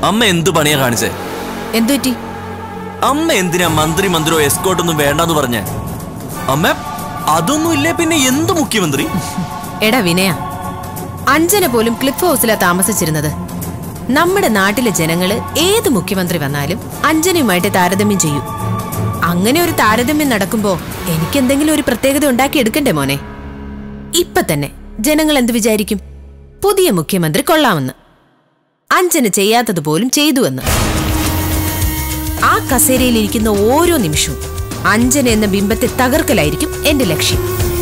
അമ്മ എന്ത് പണിയാ കാണിച്ചേ എന്തുപറ്റി അമ്മ എന്തിനാ മന്ത്രി മന്ത്രിയോ എസ്കോട്ടൊന്നും വേണ്ടെന്ന് പറഞ്ഞേ അമ്മ അതൊന്നും ഇല്ലേ പിന്നെ എന്ത് മുഖ്യമന്ത്രി എടാ വിനയ അഞ്ജന പോലും ക്ലിഫ് ഹൗസിലാ താമസിച്ചിരുന്നത് നമ്മുടെ നാട്ടിലെ ജനങ്ങള് ഏത് മുഖ്യമന്ത്രി വന്നാലും അഞ്ജനയുമായിട്ട് താരതമ്യം ചെയ്യും അങ്ങനെ ഒരു താരതമ്യം നടക്കുമ്പോ എനിക്ക് എന്തെങ്കിലും ഒരു പ്രത്യേകത ഉണ്ടാക്കി എടുക്കണ്ടേ മോനെ ഇപ്പൊ തന്നെ ജനങ്ങൾ എന്ത് വിചാരിക്കും പുതിയ മുഖ്യമന്ത്രി കൊള്ളാമെന്ന് അഞ്ജന ചെയ്യാത്തത് പോലും ചെയ്തുവെന്ന് ആ കസേരയിൽ ഇരിക്കുന്ന ഓരോ നിമിഷവും അഞ്ജന എന്ന ബിംബത്തെ തകർക്കലായിരിക്കും എന്റെ ലക്ഷ്യം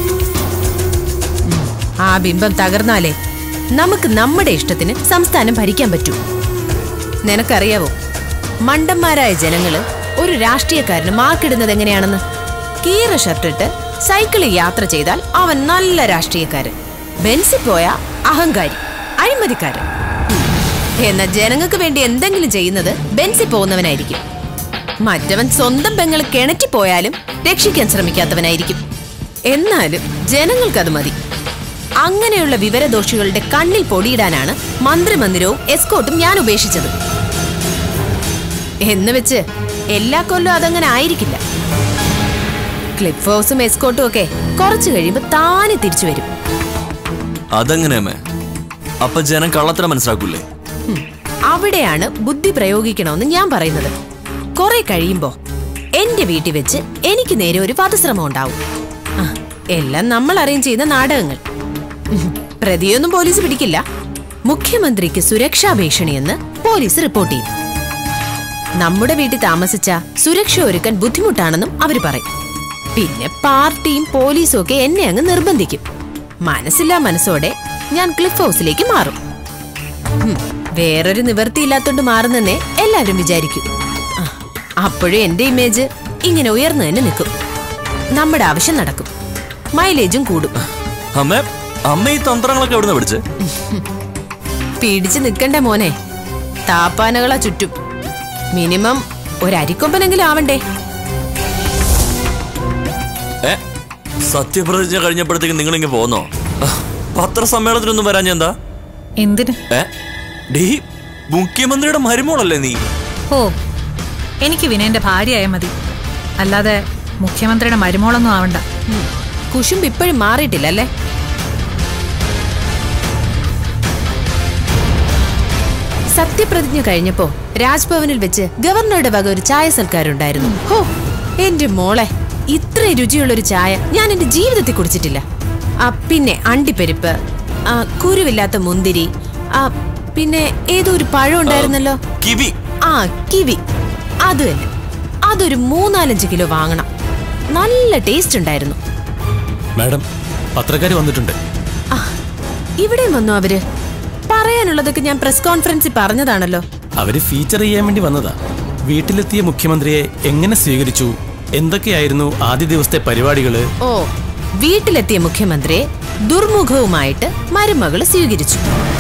ആ ബിംബം തകർന്നാലേ നമുക്ക് നമ്മുടെ ഇഷ്ടത്തിന് സംസ്ഥാനം ഭരിക്കാൻ പറ്റൂ നിനക്കറിയാവോ മണ്ടന്മാരായ ജനങ്ങള് ഒരു രാഷ്ട്രീയക്കാരന് മാർക്കിടുന്നത് എങ്ങനെയാണെന്ന് കീറ ഷർട്ടിട്ട് സൈക്കിളിൽ യാത്ര ചെയ്താൽ അവൻ നല്ല രാഷ്ട്രീയക്കാരൻ ബെൻസിൽ പോയ അഹങ്കാരി അഴിമതിക്കാരൻ എന്നാൽ ജനങ്ങൾക്ക് വേണ്ടി എന്തെങ്കിലും ചെയ്യുന്നത് ബെൻസിൽ പോകുന്നവനായിരിക്കും മറ്റവൻ സ്വന്തം പെങ്ങൾ കിണറ്റി പോയാലും രക്ഷിക്കാൻ ശ്രമിക്കാത്തവനായിരിക്കും എന്നാലും ജനങ്ങൾക്കത് മതി അങ്ങനെയുള്ള വിവരദോഷികളുടെ കണ്ണിൽ പൊടിയിടാനാണ് മന്ത്രിമന്ദിരവും എസ്കോട്ടും ഞാൻ ഉപേക്ഷിച്ചത് എന്ന് വെച്ച് എല്ലാ കൊല്ലവും അതങ്ങനെ ആയിരിക്കില്ല ക്ലിഫ് ഹൗസും എസ്കോട്ടും ഒക്കെ കുറച്ചു കഴിയുമ്പോൾ താനെ തിരിച്ചു വരും അതെങ്ങനെ അമ്മേ അപ്പൊ ജനം കള്ളത്തരം മനസ്സിലാക്കൂലേ ഹും, അവിടെയാണ് ബുദ്ധി പ്രയോഗിക്കണമെന്ന് ഞാൻ പറയുന്നത് കുറെ കഴിയുമ്പോ എന്റെ വീട്ടിൽ വെച്ച് എനിക്ക് നേരെ ഒരു വധശ്രമം ഉണ്ടാവും ആ, എല്ലാം നമ്മൾ അറേഞ്ച് ചെയ്യുന്ന നാടകങ്ങൾ ഉം, പ്രതിയൊന്നും പോലീസ് പിടിക്കില്ല മുഖ്യമന്ത്രിക്ക് സുരക്ഷാ ഭീഷണിയെന്ന് പോലീസ് റിപ്പോർട്ട് ചെയ്യും നമ്മുടെ വീട്ടിൽ താമസിച്ച സുരക്ഷ ഒരുക്കാൻ ബുദ്ധിമുട്ടാണെന്നും അവര് പറയും പിന്നെ പാർട്ടിയും പോലീസും ഒക്കെ എന്നെ അങ്ങ് നിർബന്ധിക്കും മനസ്സില്ലാ മനസ്സോടെ ഞാൻ ക്ലിഫ് ഹൗസിലേക്ക് മാറും ഉം, വേറൊരു നിവൃത്തിയില്ലാത്തോണ്ട് മാറുന്നെന്നേ എല്ലാവരും വിചാരിക്കും ആ, അപ്പോഴും എന്റെ ഇമേജ് ഇങ്ങനെ ഉയർന്നു തന്നെ നിൽക്കും നമ്മുടെ ആവശ്യം നടക്കും മൈലേജും കൂടും അമ്മ അമ്മ ഈ തന്ത്രങ്ങളൊക്കെ എവിടുന്ന് പഠിച്ച് പിടിച്ചു നിൽക്കണ്ടേ മോനെ താപ്പാനകളാ ചുറ്റും മിനിമം ഒരു അരിക്കൊമ്പനെങ്കിലും ആവണ്ടേ ഏ സത്യപ്രതിജ്ഞ കഴിഞ്ഞപ്പോഴത്തേക്ക് നിങ്ങൾ ഇങ്ങനെ പോന്നോ പത്രസമ്മേളനത്തിനൊന്നും വരാൻ എന്താ എന്തിന് ഏ ഡീ മുഖ്യമന്ത്രിയുടെ മരുമോളല്ലേ നീ ഓ എനിക്ക് വിനയന്റെ ഭാര്യയായ മതി അല്ലാതെ മുഖ്യമന്ത്രിയുടെ മരുമോളൊന്നും ആവണ്ട ഉം, കുശുമ്പ് ഇപ്പോഴും മാറിയിട്ടില്ല അല്ലേ സത്യപ്രതിജ്ഞ കഴിഞ്ഞപ്പോ രാജ്ഭവനിൽ വെച്ച് ഗവർണറുടെ വക ഒരു ചായ സൽക്കാരുണ്ടായിരുന്നു ഹോ എന്റെ മോളെ ഇത്ര രുചിയുള്ള ഒരു ചായ ഞാൻ എന്റെ ജീവിതത്തിൽ കുടിച്ചിട്ടില്ല ആ പിന്നെ അണ്ടിപ്പരിപ്പ് ആ കുരുവില്ലാത്ത മുന്തിരി ആ പിന്നെ ഏതോ ഒരു പഴം ഉണ്ടായിരുന്നല്ലോ കിവി ആ കിവി അത് തന്നെ അതൊരു മൂന്നാലഞ്ച് കിലോ വാങ്ങണം നല്ല ടേസ്റ്റ് ഉണ്ടായിരുന്നു മാഡം പത്രക്കാർ വന്നിട്ടുണ്ട് ആ, ഇവിടെയും വന്നു അവര് പറയാനുള്ളതൊക്കെ ഞാൻ പ്രസ് കോൺഫറൻസിൽ പറഞ്ഞതാണല്ലോ അവര് ഫീച്ചർ ചെയ്യാൻ വേണ്ടി വന്നതാ വീട്ടിലെത്തിയ മുഖ്യമന്ത്രിയെ എങ്ങനെ സ്വീകരിച്ചു എന്തൊക്കെയായിരുന്നു ആദ്യ ദിവസത്തെ പരിപാടികള് ഓ വീട്ടിലെത്തിയ മുഖ്യമന്ത്രിയെ ദുർമുഖവുമായിട്ട് മരുമകള് സ്വീകരിച്ചു